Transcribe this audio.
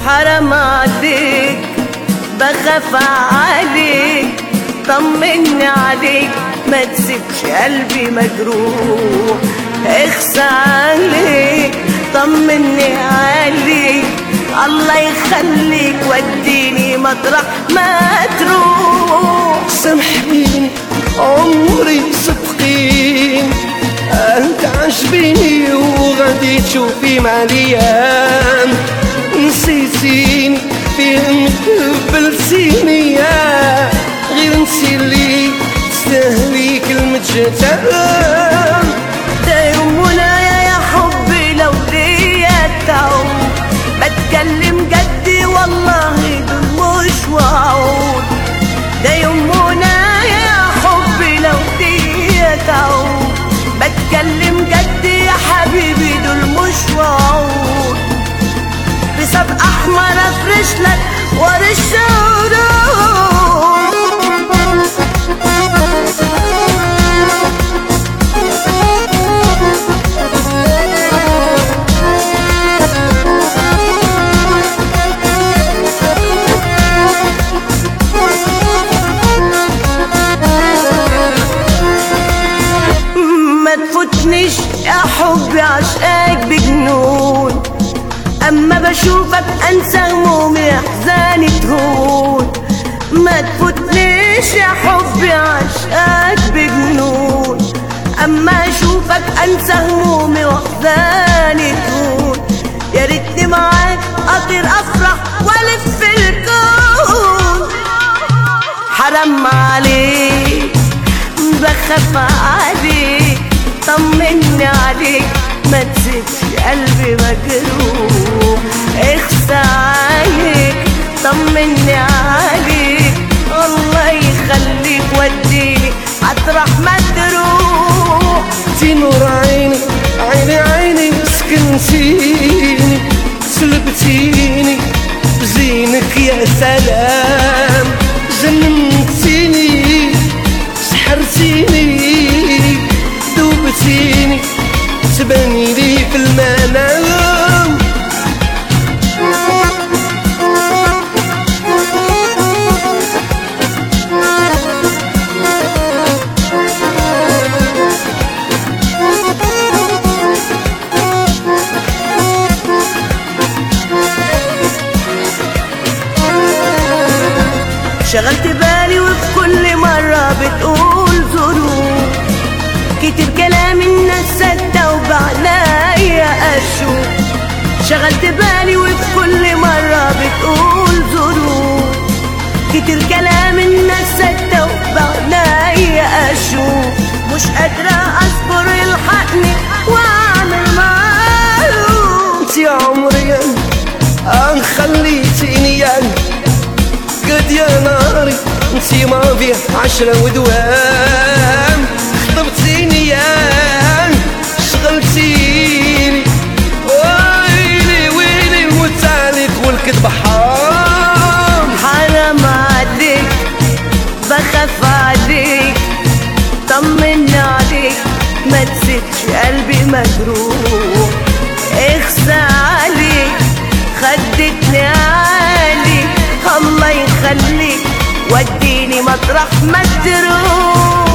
حرام عليك بخاف عليك طمني عليك ما تسيبش قلبي مجروح اخسى عليك طمني عليك الله يخليك وديني مطرح ما تروح سامحيني عمري صدقين انت عجبيني وغادي تشوفي مع الايام نسيتيني فين قبلتيني غير نسي اللي تستاهلي كلمة جتام ده يومنا يا حبي لو ليا تعود بتكلم جدي والله دول مش وعود ده يومنا يا حبي لو ليا تعود بتكلم جدي يا حبيبي دول مش وعود بسبق احمر افرش لك ورا ما تفوتنيش يا حبي عشقك بجنون اما بشوفك انسى همومي احزاني تهون ما تفوتنيش يا حبي عشقك بجنون اما اشوفك انسى همومي واحزاني تهون يا ريتني معاك اطير افرح والف في الكون حرام عليك بخاف عليك طمني عليك ما تسيبش قلبي مجروح اخسى عليك طمني عليك الله يخليك وديني مطرح ما تروح انتي نور عيني عيني عيني سكنتيني سلبتيني بزينك يا سلام جننتيني سحرتيني دوبتيني تباني لي في المنام شغلت بالي وفي كل مرة بتقول ظروف كتير كلام الناس سادة وبعنايا أشوف شغلت بالي وفي كل مرة بتقول ظروف كتير كلام الناس سادة وبعنايا أشوف مش قادرة أصبر الحقني وأعمل معروف انتي عمري ان خليتيني قد يا ناري انتي ما في عشرة ودوام خطبتيني يا شغلتيني ويلي ويلي وتعليك والكذب حرام حرام عليك بخاف عليك طمني عليك ما تسيبش قلبي مجروح اخسى عليك خدتني عليك الله يخليك وديني مطرح ما تروح